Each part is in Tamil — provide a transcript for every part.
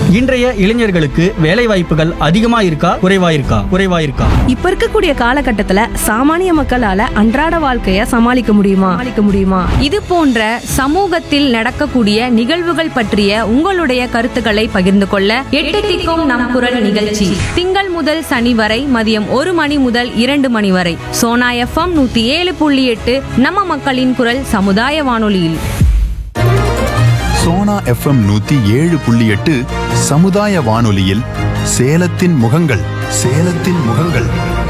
இன்றைய இளைஞர்களுக்கு வேலை வாய்ப்புகள் அதிகமா இருக்கா குறைவா இருக்கா குறைவா இருக்கா இப்ப இருக்கக்கூடிய காலகட்டத்துல சாமானிய மக்களால அன்றாட வாழ்க்கைய சமாளிக்க முடியுமா சமாளிக்க முடியுமா இது போன்ற சமூகத்தில் நடக்கக்கூடிய நிகழ்வுகள் பற்றிய உங்களுடைய கருத்துக்களை பகிர்ந்து கொள்ள எட்டு திக்கும் நம் குரல் நிகழ்ச்சி திங்கள் முதல் சனி வரை மதியம் ஒரு மணி முதல் இரண்டு மணி வரை சோனா எஃப்எம் நூத்தி ஏழு புள்ளி எட்டு நம்ம மக்களின் குரல் சமுதாய வானொலியில் சோனா எஃப்எம் நூத்தி ஏழு புள்ளி எட்டு சமுதாய வானொலியில் சேலத்தின் முகங்கள் சேலத்தின் முகங்கள்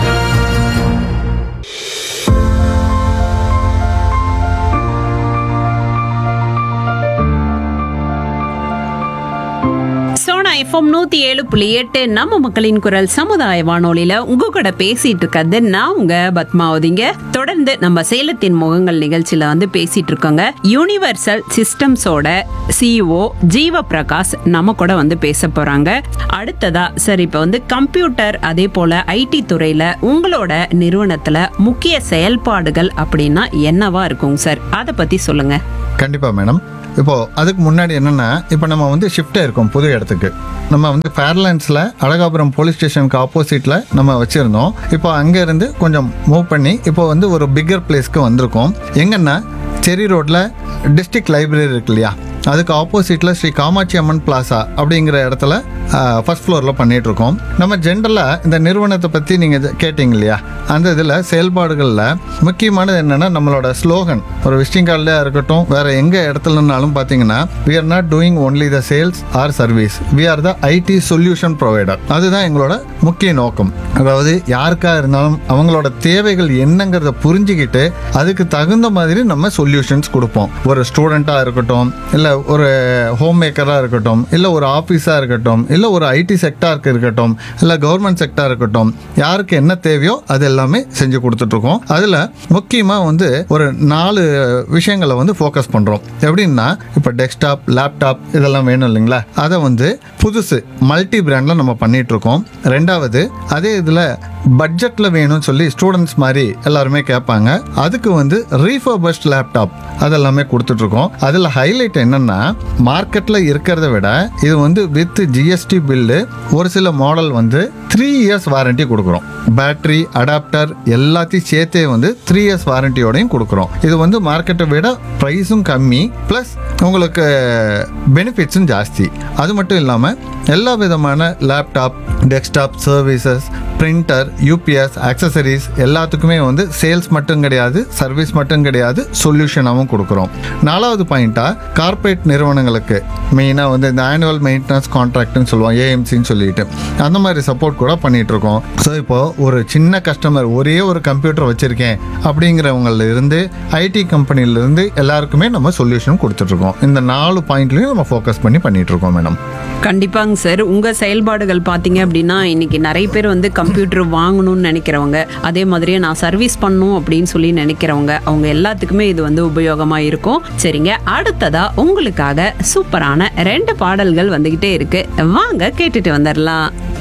சோனா எஃப்எம் நூத்தி ஏழு புள்ளி எட்டு நம்ம மக்களின் குரல் சமுதாய வானொலியில உங்க கூட பேசிட்டு இருக்கிறது நான் உங்க பத்மாவதிங்க தொடர்ந்து நம்ம சேலத்தின் முகங்கள் நிகழ்ச்சியில வந்து பேசிட்டு இருக்கோங்க யூனிவர்சல் சிஸ்டம்ஸோட சிஇஓ ஜீவ பிரகாஷ் நம்ம கூட வந்து பேச போறாங்க அடுத்ததா சார் இப்ப வந்து கம்ப்யூட்டர் அதே போல ஐடி துறையில உங்களோட நிறுவனத்துல முக்கிய செயல்பாடுகள் அப்படின்னா என்னவா இருக்குங்க சார் அதை பத்தி சொல்லுங்க கண்டிப்பாக மேடம் இப்போ அதுக்கு முன்னாடி என்னன்னா இப்போ நம்ம வந்து ஷிஃப்ட் இருக்கோம் புது இடத்துக்கு நம்ம வந்து ஃபேர்லேண்ட்ஸில் அழகாபுரம் போலீஸ் ஸ்டேஷனுக்கு ஆப்போசிட்டில் நம்ம வச்சுருந்தோம் இப்போ அங்கேருந்து கொஞ்சம் மூவ் பண்ணி இப்போ வந்து ஒரு பிக்கர் பிளேஸ்க்கு வந்திருக்கோம் எங்கன்னா செரி ரோட்டில் டிஸ்ட்ரிக்ட் லைப்ரரி இருக்கு இல்லையா அதுக்கு ஆப்போசிட்டில் ஸ்ரீ காமாட்சி அம்மன் பிளாசா அப்படிங்கிற இடத்துல ஃபர்ஸ்ட் ஃப்ளோரில் பண்ணிட்டு இருக்கோம் நம்ம ஜென்ரலாக இந்த நிறுவனத்தை பற்றி நீங்கள் கேட்டிங்க இல்லையா அந்த இதில் செயல்பாடுகளில் முக்கியமானது என்னென்னா நம்மளோட ஸ்லோகன் ஒரு விசிட்டிங் கார்டில் இருக்கட்டும் வேறு எங்கே இடத்துலனாலும் பார்த்தீங்கன்னா we are not doing only the sales or service we are the IT solution provider அதுதான் எங்களோட முக்கிய நோக்கம் அதாவது யாருக்காக இருந்தாலும் அவங்களோட தேவைகள் என்னங்கிறத புரிஞ்சுக்கிட்டு அதுக்கு தகுந்த மாதிரி நம்ம சொல்யூஷன்ஸ் கொடுப்போம் ஒரு ஸ்டூடெண்ட்டாக இருக்கட்டும் இல்லை ஒரு ஹோம் மேக்கராக இருக்கட்டும் இல்லை ஒரு ஆஃபீஸாக இருக்கட்டும் இல்லை ஒரு ஐடி செக்டாருக்கு இருக்கட்டும் இல்லை கவர்மெண்ட் செக்டார் இருக்கட்டும் யாருக்கு என்ன தேவையோ அது எல்லாமே செஞ்சு கொடுத்துட்ருக்கோம் அதில் முக்கியமாக வந்து ஒரு நாலு விஷயங்களை வந்து ஃபோக்கஸ் பண்ணுறோம் எப்படின்னா இப்போ டெஸ்க்டாப் லேப்டாப் இதெல்லாம் வேணும் இல்லைங்களா அதை வந்து புதுசு மல்டி பிராண்டில் நம்ம பண்ணிட்டு இருக்கோம் ரெண்டாவது அதே இதில் பட்ஜெட்டில் வேணும்னு சொல்லி ஸ்டூடெண்ட்ஸ் மாதிரி எல்லாருமே கேட்பாங்க அதுக்கு வந்து ரீஃபர்பஸ்ட் லேப்டாப் அதெல்லாமே கொடுத்துட்ருக்கோம் அதில் ஹைலைட் என்னன்னா மார்க்கெட்டில் இருக்கிறத விட இது வந்து வித் ஜிஎஸ்டி பில்லு ஒரு சில மாடல் வந்து த்ரீ இயர்ஸ் வாரண்டி கொடுக்குறோம் பேட்டரி அடாப்டர் எல்லாத்தையும் சேர்த்தே வந்து த்ரீ இயர்ஸ் வாரண்டியோடையும் கொடுக்குறோம் இது வந்து மார்க்கெட்டை விட ப்ரைஸும் கம்மி ப்ளஸ் உங்களுக்கு பெனிஃபிட்ஸும் ஜாஸ்தி அது மட்டும் இல்லாமல் எல்லா விதமான laptop desktop services printer UPS accessories எல்லாத்துக்குமே வந்து சேல்ஸ் மட்டும் கிடையாது சர்வீஸ் மட்டும் கிடையாது சொல்யூஷனாகவும் கொடுக்குறோம் நாலாவது பாயிண்ட்டாக கார்ப்பரேட் நிறுவனங்களுக்கு மெயினாக வந்து இந்த ஆனுவல் மெயின்டெனன்ஸ் கான்ட்ராக்ட்னு சொல்லுவோம் ஏஎம்சின்னு சொல்லிட்டு அந்த மாதிரி சப்போர்ட் கூட பண்ணிட்டு இருக்கோம் ஸோ இப்போ ஒரு சின்ன கஸ்டமர் ஒரே ஒரு கம்ப்யூட்டர் வச்சிருக்கேன் அப்படிங்கிறவங்கள இருந்து ஐடி கம்பெனில இருந்து எல்லாருக்குமே நம்ம சொல்யூஷன் கொடுத்துட்ருக்கோம் இந்த நாலு பாயிண்ட்லையும் நம்ம ஃபோக்கஸ் பண்ணி பண்ணிட்டு இருக்கோம் மேடம் கண்டிப்பாங்க சார் உங்க செயல்பாடுகள் பாத்தீங்க அப்படின்னா இன்னைக்கு நிறைய பேர் வந்து கம்ப்யூட்டர் வாங்கணும்னு நினைக்கிறவங்க அதே மாதிரியே நான் சர்வீஸ் பண்ணணும் அப்படின்னு சொல்லி நினைக்கிறவங்க அவங்க எல்லாத்துக்குமே இது வந்து உபயோகமா இருக்கும் சரிங்க அடுத்ததா உங்களுக்காக சூப்பரான ரெண்டு பாடல்கள் வந்துகிட்டே இருக்கு வாங்க கேட்டுட்டு வந்துடலாம்